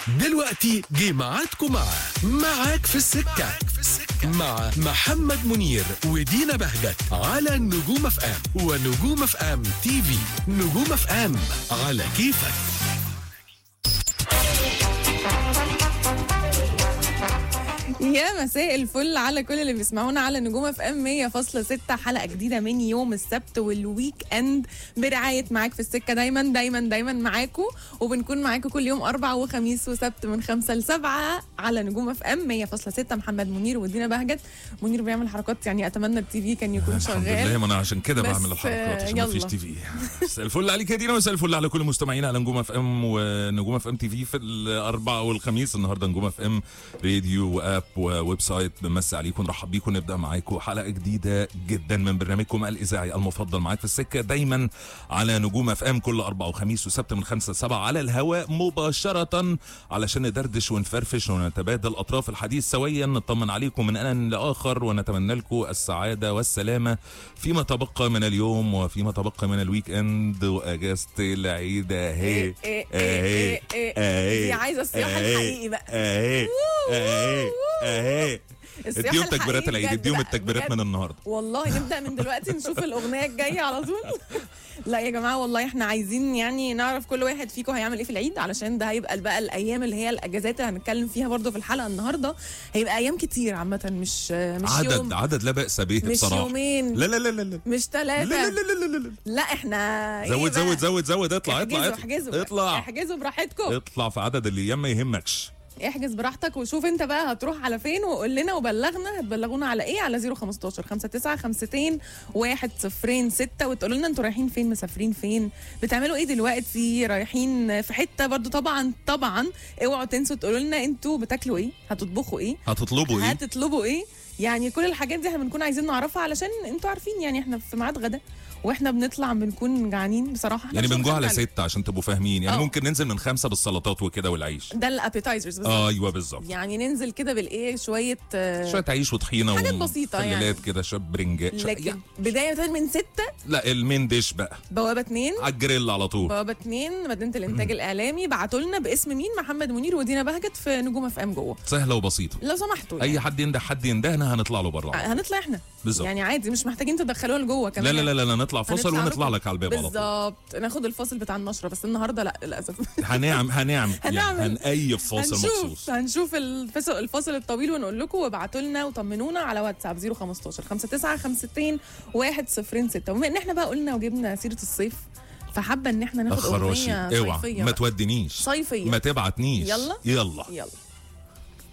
دلوقتي جه ميعادكم مع معاك في السكة مع محمد منير ودينا بهجت على نجوم اف ام ونجوم اف ام تي في نجوم اف ام على كيفك يا مساء الفل على كل اللي بيسمعونا على نجوم اف ام 100.6 حلقه جديده من يوم السبت والويك اند برعايه معاك في السكه دايما دايما دايما معاكم وبنكون معاكم كل يوم اربع وخميس وسبت من خمسة لسبعة على نجوم اف ام 100.6 محمد منير ودينا بهجت منير بيعمل حركات يعني اتمنى التي في كان يكون الحمد شغال لله ما انا عشان كده بس، بعمل الحركات عشان آه، ما فيش يلا. تي في مساء الفل عليك يا دينا مساء الفل على كل مستمعينا على نجوم اف ام ونجوم اف ام تي في في الاربعاء والخميس النهارده نجوم اف ام راديو واب وويب سايت بنمسي عليكم نرحب بيكم نبدا معاكم حلقه جديده جدا من برنامجكم الاذاعي المفضل معاك في السكه دايما على نجوم اف ام كل اربعاء وخميس وسبت من خمسة لسبعة على الهواء مباشره علشان ندردش ونفرفش ونتبادل اطراف الحديث سويا نطمن عليكم من ان لاخر ونتمنى لكم السعاده والسلامه فيما تبقى من اليوم وفيما تبقى من الويك اند واجازه العيد اهي إيه إيه إيه إيه إيه. دي عايزة الصياح الحقيقي بقى. اهي اهي اهي الصياح اديهم الحقيقي تكبيرات العيد بجد اديهم بقى، التكبيرات بجد. من النهارده والله نبدا من دلوقتي نشوف الاغنيه الجايه على طول لا يا جماعه والله احنا عايزين يعني نعرف كل واحد فيكم هيعمل ايه في العيد علشان ده هيبقى بقى الايام اللي هي الاجازات اللي هنتكلم فيها برضو في الحلقه النهارده هيبقى ايام كتير عامه مش مش عدد يوم عدد لا باس به مش بصراحه يومين لا لا لا لا لا مش لا لا ثلاثه لا لا لا لا لا احنا زود إيه بقى؟ زود زود زود اطلع اطلع احجزوا احجزوا اطلع احجزوا براحتكم اطلع في عدد الايام ما يهمكش احجز براحتك وشوف انت بقى هتروح على فين وقول لنا وبلغنا هتبلغونا على ايه على 015 59 52 1 0 6 وتقولوا لنا انتوا رايحين فين مسافرين فين بتعملوا ايه دلوقتي رايحين في حته برضو طبعا طبعا اوعوا تنسوا تقولوا لنا انتوا بتاكلوا ايه هتطبخوا ايه هتطلبوا ايه هتطلبوا ايه يعني كل الحاجات دي احنا بنكون عايزين نعرفها علشان انتوا عارفين يعني احنا في ميعاد غدا واحنا بنطلع بنكون جعانين بصراحه احنا يعني مش بنجوع على هنخبي عليكم. ستة عشان تبقوا فاهمين يعني آه. ممكن ننزل من خمسة بالسلطات وكده والعيش ده الابيتايزرز بس آه ايوه بالظبط يعني ننزل كده بالايه شويه آه، شويه عيش وطحينه حاجات بسيطة يعني. ومخللات كده شويه برنجات شوية- لكن بداية مثلا من ستة لا المين ديش بقى بوابة اتنين على الجريل على طول بوابة اتنين مدينة الإنتاج الإعلامي بعتوا لنا باسم مين محمد منير ودينا بهجت في نجوم اف ام جوه سهله وبسيطه لو سمحتوا يعني. اي حد ينده حد يندهنا هنطلع له بره هنطلع احنا بالظبط. يعني عادي مش محتاجين تدخلوها لجوه لا كمان لا لا لا, لا نطلع فاصل هنطلع ونطلع لكم. لك على الباب على طول بالظبط ناخد الفاصل بتاع النشرة بس النهارده لا للأسف هنعم هنعمل يعني هنعمل. هنأيف فاصل هنشوف مخصوص هنشوف الفاصل الفاصل الطويل ونقول لكم وابعتوا لنا وطمنونا على واتساب 015 59 52 106 وبما ان احنا بقى قلنا وجبنا سيره الصيف فحابه ان احنا ناخد اخر وشي اغنيه اوعى صيفيه ما بقى. تودنيش صيفيه ما تبعتنيش يلا؟ يلا يلا